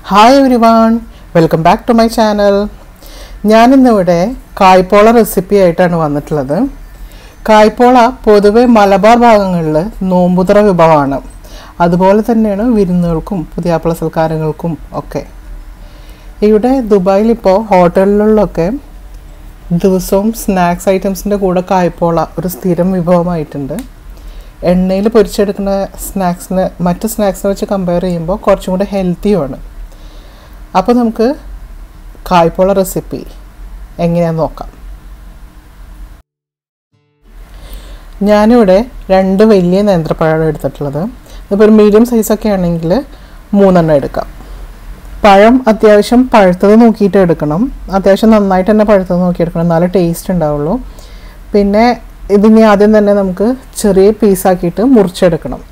hi everyone welcome back to my channel ഞാനിന്നിവിടെ kaipola recipe ആയിട്ടാണ് വന്നിട്ടുള്ളത് കായ്പോള പൊതുവെ മലബാർ ഭാഗങ്ങളിൽ നോമ്പുതറ വിഭവമാണ് അതുപോലെ തന്നെയാണ് വിരുന്നുകൾക്കും പുതിയാപ്പിള സൽക്കാരങ്ങൾക്കും ഒക്കെ ഇവിടെ ദുബായിൽ ഇപ്പോൾ ഹോട്ടലുകളിലൊക്കെ ദിവസവും സ്നാക്സ് ഐറ്റംസിൻ്റെ കൂടെ കായ്പോള ഒരു സ്ഥിരം വിഭവമായിട്ടുണ്ട് എണ്ണയിൽ പൊരിച്ചെടുക്കുന്ന സ്നാക്സിന് മറ്റ് സ്നാക്സിനെ വെച്ച് കമ്പയർ ചെയ്യുമ്പോൾ കുറച്ചും കൂടെ ഹെൽത്തിയുമാണ് അപ്പോൾ നമുക്ക് കായ്പോള റെസിപ്പി എങ്ങനെയാണെന്ന് നോക്കാം ഞാനിവിടെ രണ്ട് വലിയ നേന്ത്രപ്പഴമാണ് എടുത്തിട്ടുള്ളത് ഇപ്പോൾ ഒരു മീഡിയം സൈസൊക്കെ ആണെങ്കിൽ മൂന്നെണ്ണം എടുക്കാം പഴം അത്യാവശ്യം പഴുത്തത് നോക്കിയിട്ട് എടുക്കണം അത്യാവശ്യം നന്നായിട്ട് തന്നെ പഴുത്തത് നോക്കി എടുക്കണം എന്നാലേ ടേസ്റ്റ് ഉണ്ടാവുള്ളൂ പിന്നെ ഇതിനി ആദ്യം തന്നെ നമുക്ക് ചെറിയ പീസാക്കിയിട്ട് മുറിച്ചെടുക്കണം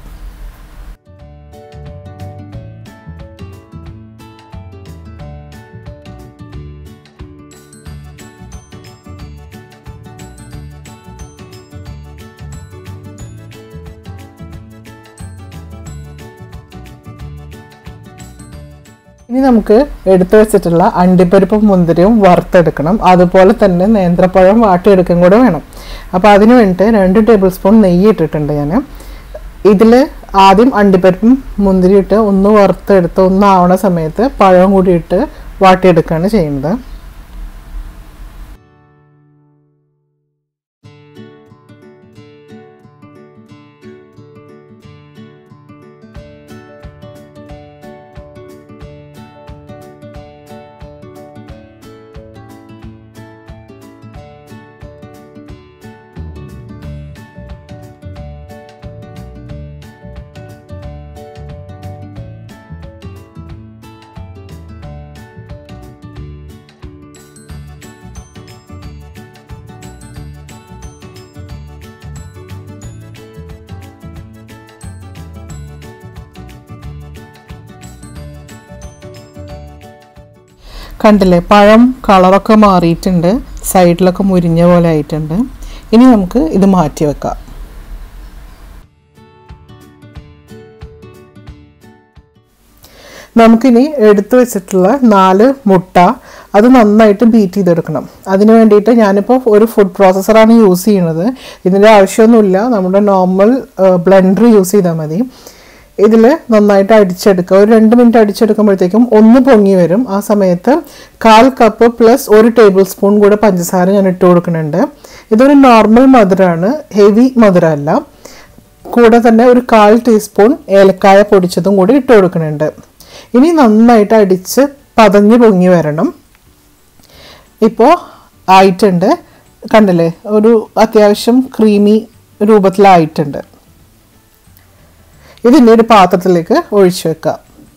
ഇനി നമുക്ക് എടുത്തു വെച്ചിട്ടുള്ള അണ്ടിപ്പരിപ്പും മുന്തിരിയും വറുത്തെടുക്കണം അതുപോലെ തന്നെ നേന്ത്രപ്പഴം വാട്ടിയെടുക്കുകയും കൂടെ വേണം അപ്പോൾ അതിന് വേണ്ടിയിട്ട് രണ്ട് ടേബിൾ സ്പൂൺ നെയ്യ് ഇട്ടിട്ടുണ്ട് ഞാൻ ഇതിൽ ആദ്യം അണ്ടിപ്പരിപ്പും മുന്തിരി ഇട്ട് ഒന്ന് വറുത്തെടുത്ത് ഒന്ന് ആവണ സമയത്ത് പഴം കൂടി ഇട്ട് വാട്ടിയെടുക്കുകയാണ് ചെയ്യുന്നത് കണ്ടില്ലേ പഴം കളറൊക്കെ മാറിയിട്ടുണ്ട് സൈഡിലൊക്കെ മുരിഞ്ഞ പോലെ ആയിട്ടുണ്ട് ഇനി നമുക്ക് ഇത് മാറ്റി വെക്കാം നമുക്കിനി എടുത്തു വെച്ചിട്ടുള്ള നാല് മുട്ട അത് നന്നായിട്ട് ബീറ്റ് ചെയ്തെടുക്കണം അതിന് വേണ്ടിയിട്ട് ഞാനിപ്പോൾ ഒരു ഫുഡ് പ്രോസസ്സറാണ് യൂസ് ചെയ്യുന്നത് ഇതിൻ്റെ ആവശ്യമൊന്നുമില്ല നമ്മുടെ നോർമൽ ബ്ലെൻഡർ യൂസ് ചെയ്താൽ മതി ഇതിൽ നന്നായിട്ട് അടിച്ചെടുക്കുക ഒരു രണ്ട് മിനിറ്റ് അടിച്ചെടുക്കുമ്പോഴത്തേക്കും ഒന്ന് പൊങ്ങി വരും ആ സമയത്ത് കാൽ കപ്പ് പ്ലസ് ഒരു ടേബിൾ സ്പൂൺ കൂടെ പഞ്ചസാര ഞാൻ ഇട്ട് കൊടുക്കുന്നുണ്ട് ഇതൊരു നോർമൽ മധുരമാണ് ഹെവി മധുരമല്ല കൂടെ തന്നെ ഒരു കാൽ ടീസ്പൂൺ ഏലക്കായ പൊടിച്ചതും കൂടി ഇട്ട് കൊടുക്കുന്നുണ്ട് ഇനി നന്നായിട്ട് അടിച്ച് പതഞ്ഞ് പൊങ്ങി വരണം ഇപ്പോൾ ആയിട്ടുണ്ട് കണ്ടില്ലേ ഒരു അത്യാവശ്യം ക്രീമി രൂപത്തിലായിട്ടുണ്ട് ഇതിൻ്റെ ഒരു പാത്രത്തിലേക്ക് ഒഴിച്ചു വെക്കാം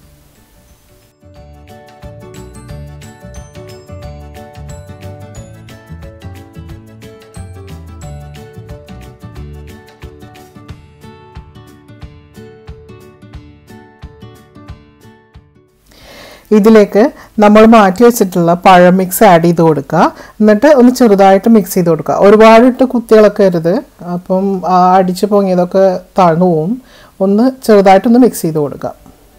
ഇതിലേക്ക് നമ്മൾ മാറ്റി വെച്ചിട്ടുള്ള പഴം മിക്സ് ആഡ് ചെയ്ത് കൊടുക്കുക എന്നിട്ട് ഒന്ന് ചെറുതായിട്ട് മിക്സ് ചെയ്ത് കൊടുക്കുക ഒരുപാട് ഇട്ട് കുത്തികളൊക്കെ അരുത് അപ്പം ആ അടിച്ച് പൊങ്ങിയതൊക്കെ താഴ്ന്നു പോവും ഒന്ന് ചെറുതായിട്ടൊന്ന് മിക്സ് ചെയ്ത് കൊടുക്കുക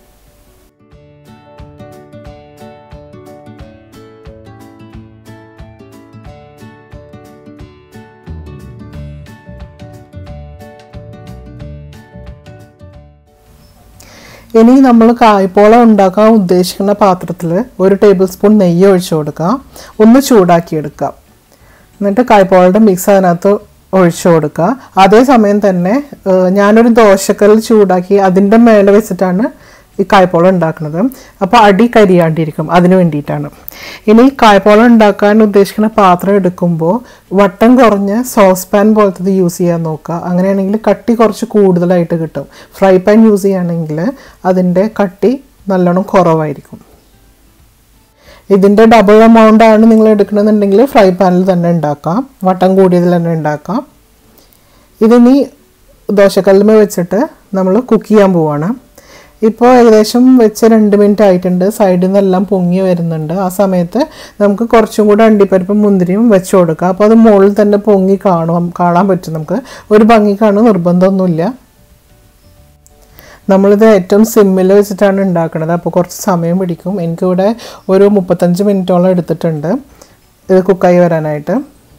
ഇനി നമ്മൾ കായ്പോള ഉണ്ടാക്കാൻ ഉദ്ദേശിക്കുന്ന പാത്രത്തിൽ ഒരു ടേബിൾ സ്പൂൺ നെയ്യ് ഒഴിച്ചു കൊടുക്കുക ഒന്ന് ചൂടാക്കിയെടുക്കുക എന്നിട്ട് കായ്പോളയുടെ മിക്സ് അതിനകത്ത് ഒഴിച്ചു കൊടുക്കുക അതേസമയം തന്നെ ഞാനൊരു ദോശക്കല്ല് ചൂടാക്കി അതിൻ്റെ മേലെ വെച്ചിട്ടാണ് ഈ കായ്പോള ഉണ്ടാക്കുന്നത് അപ്പോൾ അടി കരിയാണ്ടിരിക്കും അതിന് വേണ്ടിയിട്ടാണ് ഇനി കായ്പോള ഉണ്ടാക്കാൻ ഉദ്ദേശിക്കുന്ന പാത്രം എടുക്കുമ്പോൾ വട്ടം കുറഞ്ഞ സോസ് പാൻ പോലത്തത് യൂസ് ചെയ്യാൻ നോക്കുക അങ്ങനെയാണെങ്കിൽ കട്ടി കുറച്ച് കൂടുതലായിട്ട് കിട്ടും ഫ്രൈ പാൻ യൂസ് ചെയ്യുകയാണെങ്കിൽ അതിൻ്റെ കട്ടി നല്ലോണം കുറവായിരിക്കും ഇതിൻ്റെ ഡബിൾ എമൗണ്ട് ആണ് നിങ്ങൾ എടുക്കണമെന്നുണ്ടെങ്കിൽ ഫ്രൈ പാനിൽ തന്നെ ഉണ്ടാക്കാം വട്ടം കൂടിയതിൽ തന്നെ ഉണ്ടാക്കാം ഇതിനി ദോശക്കല്ലുമേ വെച്ചിട്ട് നമ്മൾ കുക്ക് ചെയ്യാൻ പോവാണ് ഇപ്പോൾ ഏകദേശം വെച്ച് രണ്ട് മിനിറ്റ് ആയിട്ടുണ്ട് സൈഡിൽ നിന്നെല്ലാം പൊങ്ങി വരുന്നുണ്ട് ആ സമയത്ത് നമുക്ക് കുറച്ചും കൂടെ അണ്ടിപ്പരിപ്പും മുന്തിരിയും വെച്ച് കൊടുക്കുക അപ്പോൾ അത് മുകളിൽ തന്നെ പൊങ്ങി കാണും കാണാൻ പറ്റും നമുക്ക് ഒരു ഭംഗി കാണും നിർബന്ധമൊന്നുമില്ല നമ്മളിത് ഏറ്റവും സിമ്മിൽ വെച്ചിട്ടാണ് ഉണ്ടാക്കുന്നത് അപ്പോൾ കുറച്ച് സമയം പിടിക്കും എനിക്കിവിടെ ഒരു മുപ്പത്തഞ്ച് മിനിറ്റോളം എടുത്തിട്ടുണ്ട് ഇത് കുക്കായി വരാനായിട്ട്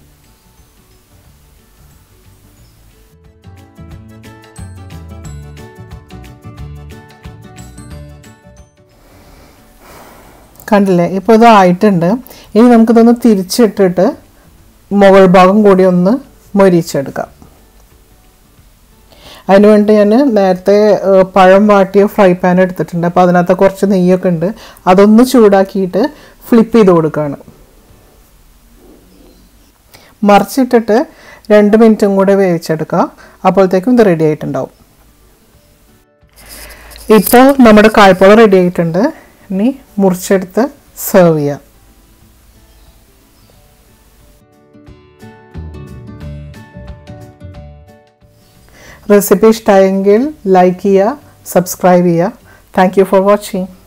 കണ്ടില്ലേ ഇപ്പോൾ ഇത് ആയിട്ടുണ്ട് ഇനി നമുക്കിതൊന്ന് തിരിച്ചിട്ടിട്ട് മുകൾ ഭാഗം കൂടി ഒന്ന് മൊരിച്ചെടുക്കാം അതിന് വേണ്ടി ഞാൻ നേരത്തെ ഏഹ്, പഴം വാട്ടിയ ഫ്രൈ പാൻ എടുത്തിട്ടുണ്ട് അപ്പോൾ അതിനകത്ത് കുറച്ച് നെയ്യൊക്കെ ഉണ്ട് അതൊന്ന് ചൂടാക്കിയിട്ട് ഫ്ലിപ്പ് ചെയ്ത് കൊടുക്കുകയാണ് മറിച്ചിട്ടിട്ട് രണ്ട് മിനിറ്റും കൂടെ വേവിച്ചെടുക്കുക അപ്പോഴത്തേക്കും ഇത് റെഡി ആയിട്ടുണ്ടാവും ഇപ്പോൾ നമ്മുടെ കായ്പോള റെഡി ആയിട്ടുണ്ട് ഇനി മുറിച്ചെടുത്ത് സെർവ് ചെയ്യാം റെസിപ്പി ഇഷ്ടമായെങ്കിൽ ലൈക്ക് ചെയ്യുക സബ്സ്ക്രൈബ് ചെയ്യുക താങ്ക് യു ഫോർ വാച്ചിങ്